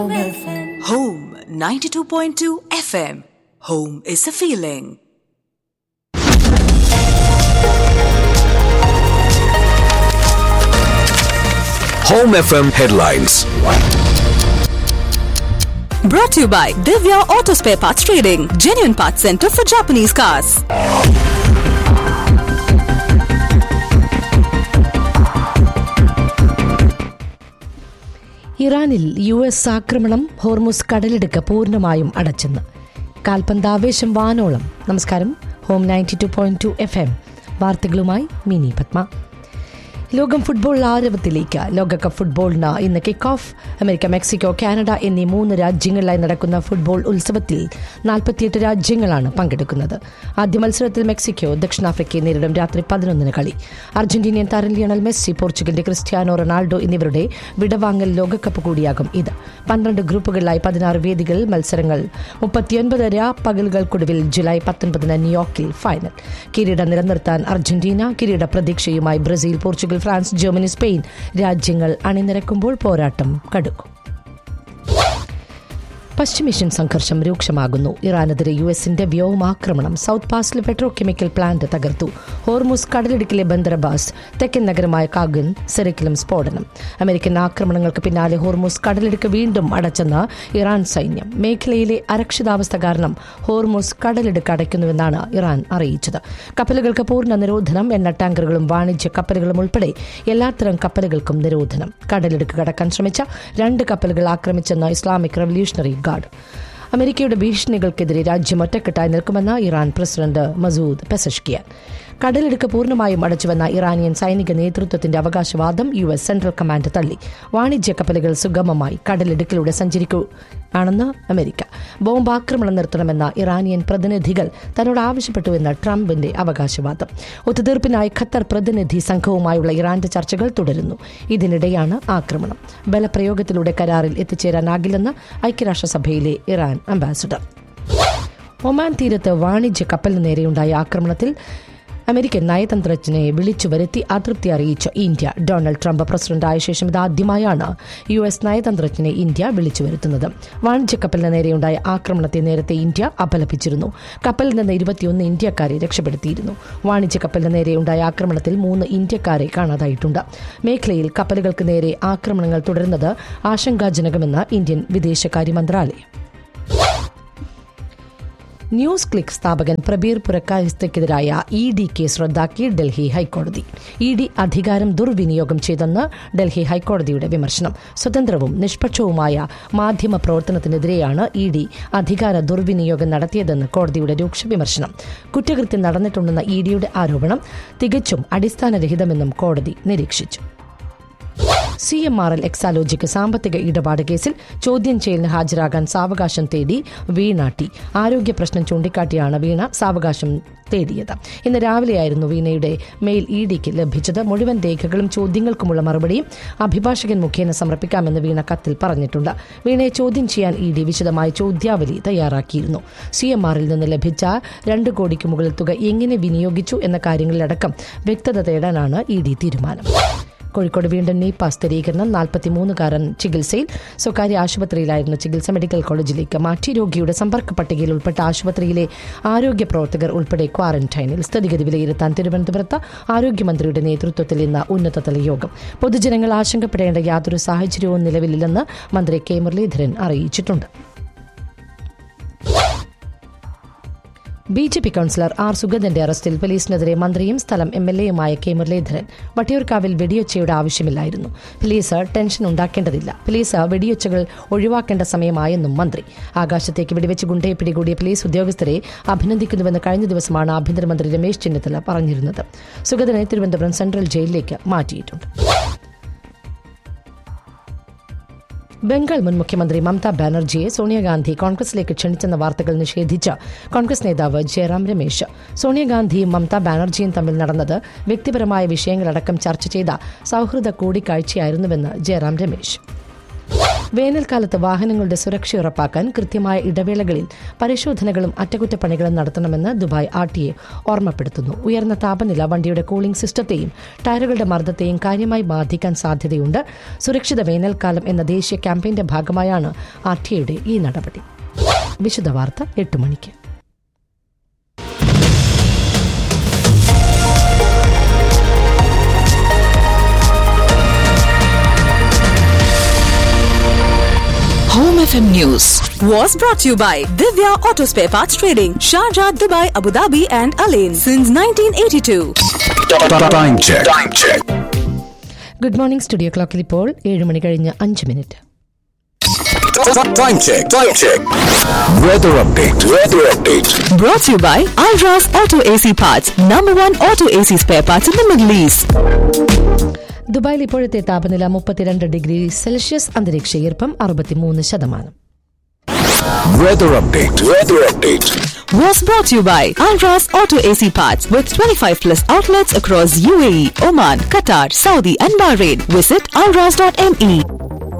Home 92.2 FM. Home is a feeling. Home FM headlines. Brought to you by Divya Auto Spare Parts Trading, genuine parts center for Japanese cars. ഇറാനിൽ U S ആക്രമണം Hormuz കടലിടുക്ക് പൂർണ്ണമായും അടച്ചെന്ന് കാൽപന്താവേശം വാനോളം നമസ്കാരം home ninety two point two F M വാർത്തകളുമായി മിനി പത്മ ലോകം ഫുട്ബോൾ ആരവത്തിലേക്ക് ലോകകപ്പ് ഫുട്ബോളിന് ഇന്ന് kick off America Mexico Canada എന്നീ മൂന്ന് രാജ്യങ്ങളിലായി നടക്കുന്ന ഫുട്ബോൾ ഉത്സവത്തിൽ നാൽപ്പത്തിയെട്ട് രാജ്യങ്ങളാണ് പങ്കെടുക്കുന്നത് ആദ്യ മത്സരത്തിൽ മെക്സിക്കോ ദക്ഷിണാഫ്രിക്കയെ നേരിടും രാത്രി പതിനൊന്നിന് കളി അർജന്റീനിയൻ താരം ലിയണൽ മെസ്സി പോർച്ചുഗലിന്റെ ക്രിസ്ത്യാനോ റൊണാൾഡോ എന്നിവരുടെ വിടവാങ്ങൽ ലോകകപ്പ് കൂടിയാകും ഇത് പന്ത്രണ്ട് ഗ്രൂപ്പുകളിലായി പതിനാറ് വേദികൾ മത്സരങ്ങൾ മുപ്പത്തിയൊൻപത് രാപ്പകലുകൾക്കൊടുവിൽ ജൂലൈ പത്തൊൻപതിന് ന്യൂയോർക്കിൽ ഫൈനൽ കിരീടം നിലനിർത്താൻ അർജന്റീന കിരീട പ്രതീക്ഷയുമായി Brazil Portugal France Germany Spain രാജ്യങ്ങൾ അണിനിരക്കുമ്പോൾ പോരാട്ടം കടുക്കും പശ്ചിമേഷ്യൻ സംഘർഷം രൂക്ഷമാകുന്നു ഇറാനെതിരെ യു എസിന്റെ വ്യോമാക്രമണം സൗത്ത് പാസിലെ പെട്രോ കെമിക്കൽ പ്ലാന്റ് തകർത്തു ഹോർമുസ് കടലിടുക്കിലെ ബന്ദർബാസ് തെക്കൻ നഗരമായ കാഗൻ സെറിക്കിലും സ്ഫോടനം അമേരിക്കൻ ആക്രമണങ്ങൾക്ക് പിന്നാലെ ഹോർമുസ് കടലിടുക്ക് വീണ്ടും അടച്ചെന്ന് ഇറാൻ സൈന്യം മേഖലയിലെ അരക്ഷിതാവസ്ഥ കാരണം ഹോർമുസ് കടലിടുക്ക് അടയ്ക്കുന്നുവെന്നാണ് ഇറാൻ അറിയിച്ചത് കപ്പലുകൾക്ക് പൂർണ്ണ നിരോധനം എണ്ണ ടാങ്കറുകളും വാണിജ്യ കപ്പലുകളും ഉൾപ്പെടെ എല്ലാത്തരം കപ്പലുകൾക്കും നിരോധനം കടലിടുക്ക് കടക്കാൻ ശ്രമിച്ച രണ്ട് കപ്പലുകൾ ആക്രമിച്ചെന്ന് ഇസ്ലാമിക് റവല്യൂഷണറി ഗാർഡ് അമേരിക്കയുടെ ഭീഷണികൾക്കെതിരെ രാജ്യം ഒറ്റക്കെട്ടായി നിൽക്കുമെന്ന് ഇറാൻ പ്രസിഡന്റ് മസൂദ് പെസഷ്കിയാൻ കടലിടുക്ക് പൂർണ്ണമായും അടച്ചുവെന്ന ഇറാനിയൻ സൈനിക നേതൃത്വത്തിന്റെ അവകാശവാദം യു എസ് സെൻട്രൽ കമാൻഡ് തള്ളി വാണിജ്യ കപ്പലുകൾ സുഗമമായി കടലിടുക്കിലൂടെ സഞ്ചരിക്കൂ ആണെന്ന് അമേരിക്ക ബോംബാക്രമണം നിർത്തണമെന്ന ഇറാനിയൻ പ്രതിനിധികൾ തന്നോട് ആവശ്യപ്പെട്ടുവെന്ന് ട്രംപിന്റെ അവകാശവാദം ഒത്തുതീർപ്പിനായി ഖത്തർ പ്രതിനിധി സംഘവുമായുള്ള ഇറാന്റെ ചർച്ചകൾ തുടരുന്നു ഇതിനിടെയാണ് ആക്രമണം ബലപ്രയോഗത്തിലൂടെ കരാറിൽ എത്തിച്ചേരാനാകില്ലെന്ന് ഐക്യരാഷ്ട്രസഭയിലെ ഇറാൻ അംബാസിഡർ ഒമാൻ തീരത്ത് വാണിജ്യ കപ്പലിന് നേരെയുണ്ടായ ആക്രമണത്തിൽ അമേരിക്കൻ നയതന്ത്രജ്ഞനെ വിളിച്ചു വരുത്തി അതൃപ്തി അറിയിച്ച ഇന്ത്യ ഡൊണാൾഡ് ട്രംപ് പ്രസിഡന്റായ ശേഷം ഇതാദ്യമായാണ് യു എസ് നയതന്ത്രജ്ഞനെ ഇന്ത്യ വിളിച്ചു വരുത്തുന്നത് വാണിജ്യ കപ്പലിന് നേരെയുണ്ടായ ആക്രമണത്തെ നേരത്തെ ഇന്ത്യ അപലപിച്ചിരുന്നു കപ്പലിൽ നിന്ന് ഇരുപത്തിയൊന്ന് ഇന്ത്യക്കാരെ രക്ഷപ്പെടുത്തിയിരുന്നു വാണിജ്യ കപ്പലിന് നേരെയുണ്ടായ ആക്രമണത്തിൽ മൂന്ന് ഇന്ത്യക്കാരെ കാണാതായിട്ടുണ്ട് മേഖലയിൽ കപ്പലുകൾക്ക് നേരെ ആക്രമണങ്ങൾ തുടരുന്നത് ആശങ്കാജനകമെന്ന് ഇന്ത്യൻ വിദേശകാര്യ മന്ത്രാലയം ന്യൂസ് ക്ലിക്ക് സ്ഥാപകൻ പ്രബീർ പുരക്കായസ്ഥയ്ക്കെതിരായ ഇ ഡി കേസ് റദ്ദാക്കി ഡൽഹി ഹൈക്കോടതി ഇ ഡി അധികാരം ദുർവിനിയോഗം ചെയ്തെന്ന് ഡൽഹി ഹൈക്കോടതിയുടെ വിമർശനം സ്വതന്ത്രവും നിഷ്പക്ഷവുമായ മാധ്യമ പ്രവർത്തനത്തിനെതിരെയാണ് ഇ ഡി അധികാര ദുർവിനിയോഗം നടത്തിയതെന്ന് കോടതിയുടെ രൂക്ഷ വിമർശനം കുറ്റകൃത്യം നടന്നിട്ടുണ്ടെന്ന ഇ ഡിയുടെ ആരോപണം തികച്ചും അടിസ്ഥാനരഹിതമെന്നും കോടതി നിരീക്ഷിച്ചു C M R L Exalogic സാമ്പത്തിക ഇടപാട് കേസിൽ ചോദ്യം ചെയ്യലിന് ഹാജരാകാൻ സാവകാശം തേടി വീണ ടി ആരോഗ്യ പ്രശ്നം ചൂണ്ടിക്കാട്ടിയാണ് വീണ സാവകാശം തേടിയത് ഇന്ന് രാവിലെയായിരുന്നു വീണയുടെ മെയിൽ ഇ ഡിക്ക് ലഭിച്ചത് മുഴുവൻ രേഖകളും ചോദ്യങ്ങൾക്കുമുള്ള മറുപടിയും അഭിഭാഷകൻ മുഖേന സമർപ്പിക്കാമെന്ന് വീണ കത്തിൽ പറഞ്ഞിട്ടുണ്ട് വീണയെ ചോദ്യം ചെയ്യാൻ ഇ ഡി വിശദമായ ചോദ്യാവലി തയ്യാറാക്കിയിരുന്നു സി എം ആറിൽ നിന്ന് ലഭിച്ച രണ്ട് കോടിക്ക് മുകളിൽ തുക എങ്ങനെ വിനിയോഗിച്ചു എന്ന കാര്യങ്ങളിലടക്കം വ്യക്തത തേടാനാണ് ഇ ഡി തീരുമാനം കോഴിക്കോട് വീണ്ടും നീപ്പ സ്ഥിരീകരണം നാൽപ്പത്തിമൂന്നുകാരൻ ചികിത്സയിൽ സ്വകാര്യ ആശുപത്രിയിലായിരുന്നു ചികിത്സ മെഡിക്കൽ കോളേജിലേക്ക് മാറ്റി രോഗിയുടെ സമ്പർക്ക പട്ടികയിൽ ഉൾപ്പെട്ട ആശുപത്രിയിലെ ആരോഗ്യ പ്രവർത്തകർ ഉൾപ്പെടെ ക്വാറന്റൈനിൽ സ്ഥിതിഗതി വിലയിരുത്താൻ തിരുവനന്തപുരത്ത് ആരോഗ്യമന്ത്രിയുടെ നേതൃത്വത്തിൽ ഇന്ന് ഉന്നതതല യോഗം പൊതുജനങ്ങൾ ആശങ്കപ്പെടേണ്ട യാതൊരു സാഹചര്യവും നിലവിലില്ലെന്ന് മന്ത്രി കെ മുരളീധരൻ അറിയിച്ചിട്ടുണ്ട് B J P councillor R സുഗതന്റെ അറസ്റ്റിൽ പോലീസിനെതിരെ മന്ത്രിയും സ്ഥലം എം എൽ എയുമായ കെ മുരളീധരൻ വട്ടിയൂർക്കാവിൽ വെടിയൊച്ചയുടെ ആവശ്യമില്ലായിരുന്നു പോലീസ് ടെൻഷൻ ഉണ്ടാക്കേണ്ടതില്ല പോലീസ് വെടിയൊച്ചകൾ ഒഴിവാക്കേണ്ട സമയമായെന്നും മന്ത്രി ആകാശത്തേക്ക് വെടിവെച്ച് ഗുണ്ടയെ പിടികൂടിയ പോലീസ് ഉദ്യോഗസ്ഥരെ അഭിനന്ദിക്കുന്നുവെന്ന് കഴിഞ്ഞ ദിവസമാണ് ആഭ്യന്തരമന്ത്രി രമേശ് ചെന്നിത്തല പറഞ്ഞിരുന്നത് സുഗതനെ തിരുവനന്തപുരം സെൻട്രൽ ജയിലിലേക്ക് മാറ്റിയിട്ടുണ്ട് ബംഗാൾ മുൻ മുഖ്യമന്ത്രി മമതാ ബാനർജിയെ സോണിയാഗാന്ധി കോൺഗ്രസിലേക്ക് ക്ഷണിച്ചെന്ന വാർത്തകൾ നിഷേധിച്ച കോൺഗ്രസ് നേതാവ് ജയറാം രമേശ് സോണിയാഗാന്ധിയും മമതാ ബാനർജിയും തമ്മിൽ നടന്നത് വ്യക്തിപരമായ വിഷയങ്ങളടക്കം ചർച്ച ചെയ്ത സൗഹൃദ കൂടിക്കാഴ്ചയായിരുന്നുവെന്ന് ജയറാം രമേശ് വേനൽക്കാലത്ത് വാഹനങ്ങളുടെ സുരക്ഷ ഉറപ്പാക്കാൻ കൃത്യമായ ഇടവേളകളിൽ പരിശോധനകളും അറ്റകുറ്റപ്പണികളും നടത്തണമെന്ന് ദുബായ് ആർ ടി എ ഓർമ്മപ്പെടുത്തുന്നു ഉയർന്ന താപനില വണ്ടിയുടെ കൂളിംഗ് സിസ്റ്റത്തെയും ടയറുകളുടെ മർദ്ദത്തെയും കാര്യമായി ബാധിക്കാൻ സാധ്യതയുണ്ട് സുരക്ഷിത വേനൽക്കാലം എന്ന ദേശീയ ക്യാമ്പയിന്റെ ഭാഗമായാണ് ആർ ടി എയുടെ ഈ നടപടി വിശദ വാർത്ത എട്ട് മണിക്ക് Home FM News was brought to you by Divya Auto Spare Parts Trading, Sharjah, Dubai, Abu Dhabi, and Alain since 1982. Time check. Time check. Good morning studio ക്ലോക്കിൽ ഇപ്പോൾ ഏഴ് മണി കഴിഞ്ഞ് അഞ്ച് minute Time check. Time check. Weather update. Weather update. Brought to you by Alras Auto AC Parts, number one auto AC spare parts in the Middle East. ദുബായിൽ ഇപ്പോഴത്തെ താപനില മുപ്പത്തിരണ്ട് ഡിഗ്രി സെൽഷ്യസ് അന്തരീക്ഷ ഈർപ്പം അറുപത്തിമൂന്ന് ശതമാനം Weather update. Weather update. Was brought to you by Alras Auto AC Parts with 25 plus outlets across UAE, Oman, Qatar, Saudi, and Bahrain. Visit alras.me.